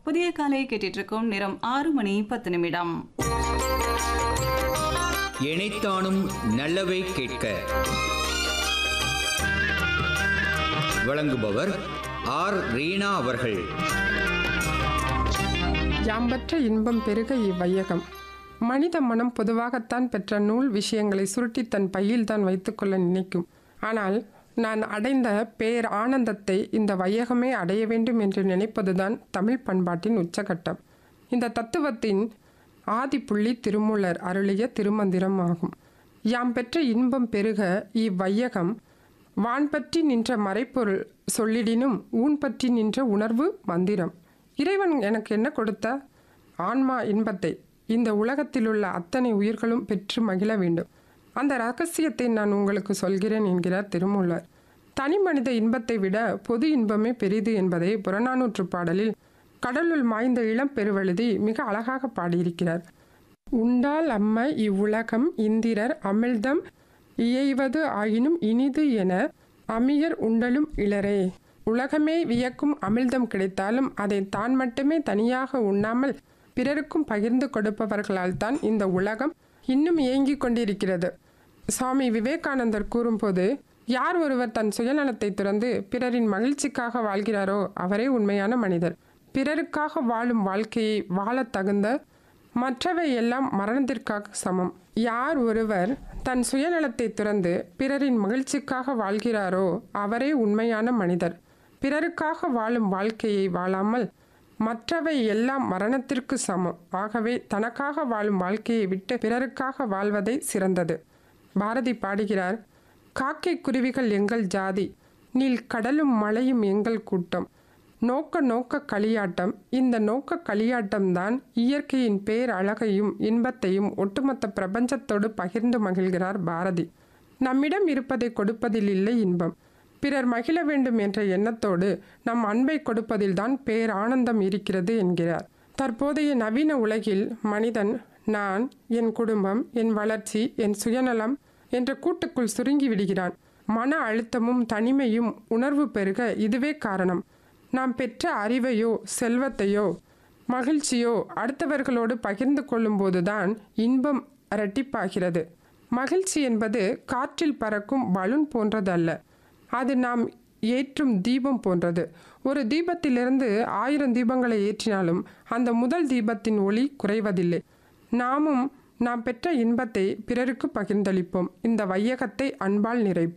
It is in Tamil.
புதிய காலை கேட்டுட்டு இருக்கோம் நேரம் ஆறு மணி பத்து நிமிடம் இணைத்தானும் நல்லவை கேட்க வழங்குபவர் ஆர் ரீனா அவர்கள் யாம்பற்ற இன்பம் பெருக இவ்வையகம் மனித மனம் பொதுவாகத்தான் பெற்ற நூல் விஷயங்களை சுருட்டி தன் பையில்தான் வைத்துக்கொள்ள நினைக்கும் ஆனால் நான் அடைந்த பேர் ஆனந்தத்தை இந்த வையகமே அடைய வேண்டும் என்று நினைப்பதுதான் தமிழ் பண்பாட்டின் உச்சகட்டம் இந்த தத்துவத்தின் ஆதிப்புள்ளி திருமூலர் அருளிய திருமந்திரம் ஆகும் யாம் பெற்ற இன்பம் பெருக இவ்வையகம் வான் பற்றி நின்ற மறைப்பொருள் சொல்லிடினும் ஊன் பற்றி நின்ற உணர்வு மந்திரம் இறைவன் எனக்கு என்ன கொடுத்த ஆன்மா இன்பத்தை இந்த உலகத்தில் உள்ள அத்தனை உயிர்களும் பெற்று மகிழ வேண்டும் அந்த ரகசியத்தை நான் உங்களுக்கு சொல்கிறேன் என்கிறார் திருமூலர் தனி மனித இன்பத்தை விட பொது இன்பமே பெரிது என்பதை புறநானூற்று பாடலில் கடலுள் மாய்ந்த இளம் பெருவழுதி மிக அழகாக பாடியிருக்கிறார் உண்டால் அம்ம இவ்வுலகம் இந்திரர் அமிழ்தம் இயைவது ஆயினும் இனிது என அமியர் உண்டலும் இளரே உலகமே வியக்கும் அமிழ்தம் கிடைத்தாலும் அதை தான் மட்டுமே தனியாக உண்ணாமல் பிறருக்கும் பகிர்ந்து கொடுப்பவர்களால் தான் இந்த உலகம் இன்னும் இயங்கிக் கொண்டிருக்கிறது சுவாமி விவேகானந்தர் கூறும்போது யார் ஒருவர் தன் சுயநலத்தை துறந்து பிறரின் மகிழ்ச்சிக்காக வாழ்கிறாரோ அவரே உண்மையான மனிதர் பிறருக்காக வாழும் வாழ்க்கையை வாழத் தகுந்த மற்றவை எல்லாம் மரணத்திற்காக சமம் யார் ஒருவர் தன் சுயநலத்தை துறந்து பிறரின் மகிழ்ச்சிக்காக வாழ்கிறாரோ அவரே உண்மையான மனிதர் பிறருக்காக வாழும் வாழ்க்கையை வாழாமல் மற்றவை எல்லாம் மரணத்திற்கு சமம் ஆகவே தனக்காக வாழும் வாழ்க்கையை விட்டு பிறருக்காக வாழ்வதே சிறந்தது பாரதி பாடுகிறார் காக்கை குருவிகள் எங்கள் ஜாதி நீல் கடலும் மலையும் எங்கள் கூட்டம் நோக்க நோக்க களியாட்டம் இந்த நோக்க களியாட்டம்தான் இயற்கையின் பேரழகையும் இன்பத்தையும் ஒட்டுமொத்த பிரபஞ்சத்தோடு பகிர்ந்து மகிழ்கிறார் பாரதி நம்மிடம் இருப்பதை கொடுப்பதில் இல்லை இன்பம் பிறர் மகிழ வேண்டும் என்ற எண்ணத்தோடு நம் அன்பை கொடுப்பதில்தான் பேரானந்தம் இருக்கிறது என்கிறார் தற்போதைய நவீன உலகில் மனிதன் நான் என் குடும்பம் என் வளர்ச்சி என் சுயநலம் என்ற கூட்டுக்குள் சுருங்கி விடுகிறான் மன அழுத்தமும் தனிமையும் உணர்வு பெருக இதுவே காரணம் நாம் பெற்ற அறிவையோ செல்வத்தையோ மகிழ்ச்சியோ அடுத்தவர்களோடு பகிர்ந்து கொள்ளும்போதுதான் இன்பம் இரட்டிப்பாகிறது மகிழ்ச்சி என்பது காற்றில் பறக்கும் பலூன் போன்றதல்ல அது நாம் ஏற்றும் தீபம் போன்றது ஒரு தீபத்திலிருந்து ஆயிரம் தீபங்களை ஏற்றினாலும் அந்த முதல் தீபத்தின் ஒளி குறைவதில்லை நாமும் நாம் பெற்ற இன்பத்தை பிறருக்கு பகிர்ந்தளிப்போம் இந்த வையகத்தை அன்பால் நிறைப்போம்